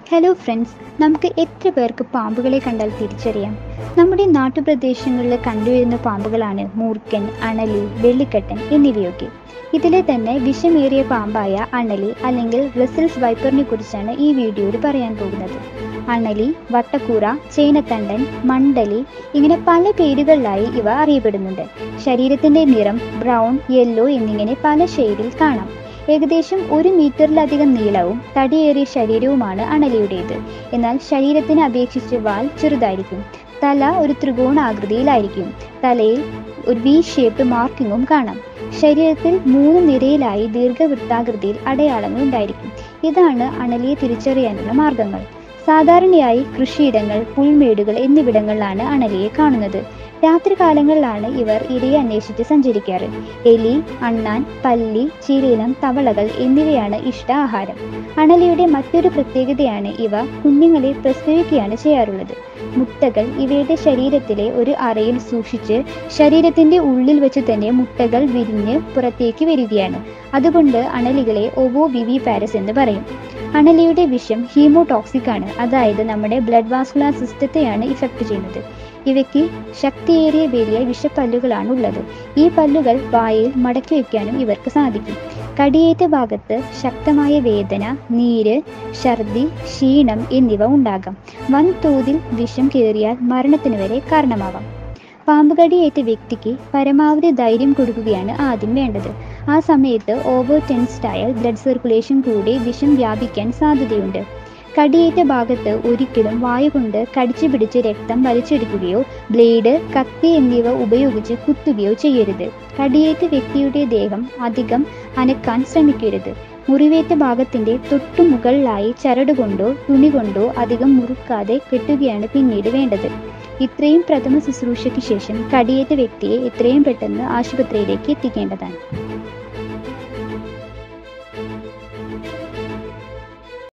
hello friends നമുക്ക് എത്ര പേർക്ക് പാമ്പുകളെ കണ്ടാൽ തിരിച്ചറിയാം നമ്മുടെ നാട്ടുപ്രദേശങ്ങളിൽ കണ്ടുവരുന്ന പാമ്പുകളാണ് മൂർക്കൻ അണലി വെള്ളിക്കട്ടൻ എന്നിവയൊക്കെ ഇതിലെ തന്നെ വിഷമേറിയ പാമ്പായ അണലി അല്ലെങ്കിൽ റസിൽസ് വൈപ്പറിനെ കുറിച്ചാണ് ഈ വീഡിയോയിൽ പറയാൻ പോകുന്നത് അണലി വട്ടക്കൂറ ചേനത്തണ്ടൻ മണ്ടലി ഇങ്ങനെ പല പേരുകളിലായി ഇവ അറിയപ്പെടുന്നുണ്ട് ശരീരത്തിന്റെ നിറം ബ്രൗൺ യെല്ലോ എന്നിങ്ങനെ പല ഷെയ്ഡിൽ കാണാം ഏകദേശം ഒരു മീറ്ററിലധികം നീളവും തടിയേറിയ ശരീരവുമാണ് അണലിയുടേത് എന്നാൽ ശരീരത്തിനെ അപേക്ഷിച്ച് വാൽ ചെറുതായിരിക്കും തല ഒരു ത്രികോണാകൃതിയിലായിരിക്കും തലയിൽ ഒരു വി ഷേപ്പ് മാർക്കിങ്ങും കാണാം ശരീരത്തിൽ മൂന്ന് നിരയിലായി ദീർഘവൃത്താകൃതിയിൽ അടയാളങ്ങൾ ഉണ്ടായിരിക്കും ഇതാണ് അണലിയെ തിരിച്ചറിയാനുള്ള മാർഗങ്ങൾ സാധാരണയായി കൃഷിയിടങ്ങൾ പുൽമേടുകൾ എന്നിവിടങ്ങളിലാണ് അണലിയെ കാണുന്നത് രാത്രികാലങ്ങളിലാണ് ഇവർ ഇരയെ അന്വേഷിച്ച് സഞ്ചരിക്കാറ് എലി അണ്ണാൻ പല്ലി ചിരിനം തവളകൾ എന്നിവയാണ് ഇഷ്ട ആഹാരം അണലിയുടെ മറ്റൊരു പ്രത്യേകതയാണ് ഇവ കുഞ്ഞുങ്ങളെ പ്രസവിക്കുകയാണ് ചെയ്യാറുള്ളത് മുട്ടകൾ ഇവയുടെ ശരീരത്തിലെ ഒരു അറയിൽ സൂക്ഷിച്ച് ശരീരത്തിന്റെ ഉള്ളിൽ വെച്ച് തന്നെ മുട്ടകൾ വിരിഞ്ഞ് പുറത്തേക്ക് വരികയാണ് അതുകൊണ്ട് അണലികളെ ഒവോ വിവി പാരസ് എന്ന് പറയും അണലിയുടെ വിഷം ഹീമോടോക്സിക് ആണ് അതായത് നമ്മുടെ ബ്ലഡ് വാസ്കുലാർ സിസ്റ്റത്തെയാണ് ഇഫക്റ്റ് ചെയ്യുന്നത് ഇവയ്ക്ക് ശക്തിയേറിയ വലിയ വിഷപ്പല്ലുകളാണ് ഉള്ളത് ഈ പല്ലുകൾ വായിൽ മടക്കി വയ്ക്കാനും ഇവർക്ക് സാധിക്കും കടിയേറ്റ ഭാഗത്ത് ശക്തമായ വേദന നീര് ഛർദി ക്ഷീണം എന്നിവ ഉണ്ടാകാം വൻതോതിൽ വിഷം കയറിയാൽ മരണത്തിന് വരെ കാരണമാവാം പാമ്പുകടിയേറ്റ വ്യക്തിക്ക് പരമാവധി ധൈര്യം കൊടുക്കുകയാണ് ആദ്യം വേണ്ടത് ആ സമയത്ത് ഓവർ ടെൻസ്ഡ് ആയാൽ ബ്ലഡ് സർക്കുലേഷൻ കൂടി വിഷം വ്യാപിക്കാൻ സാധ്യതയുണ്ട് കടിയേറ്റ ഭാഗത്ത് ഒരിക്കലും വായു കൊണ്ട് കടിച്ചു പിടിച്ച് രക്തം വലിച്ചെടുക്കുകയോ ബ്ലേഡ് കത്തി എന്നിവ ഉപയോഗിച്ച് കുത്തുകയോ ചെയ്യരുത് കടിയേറ്റ വ്യക്തിയുടെ ദേഹം അധികം അനക്കാൻ ശ്രമിക്കരുത് മുറിവേറ്റ ഭാഗത്തിന്റെ തൊട്ടു മുകളിലായി ചരട് കൊണ്ടോ തുണി കൊണ്ടോ അധികം മുറുക്കാതെ കെട്ടുകയാണ് പിന്നീട് വേണ്ടത് ഇത്രയും പ്രഥമ ശുശ്രൂഷയ്ക്ക് ശേഷം കടിയേറ്റ വ്യക്തിയെ എത്രയും പെട്ടെന്ന് ആശുപത്രിയിലേക്ക് എത്തിക്കേണ്ടതാണ്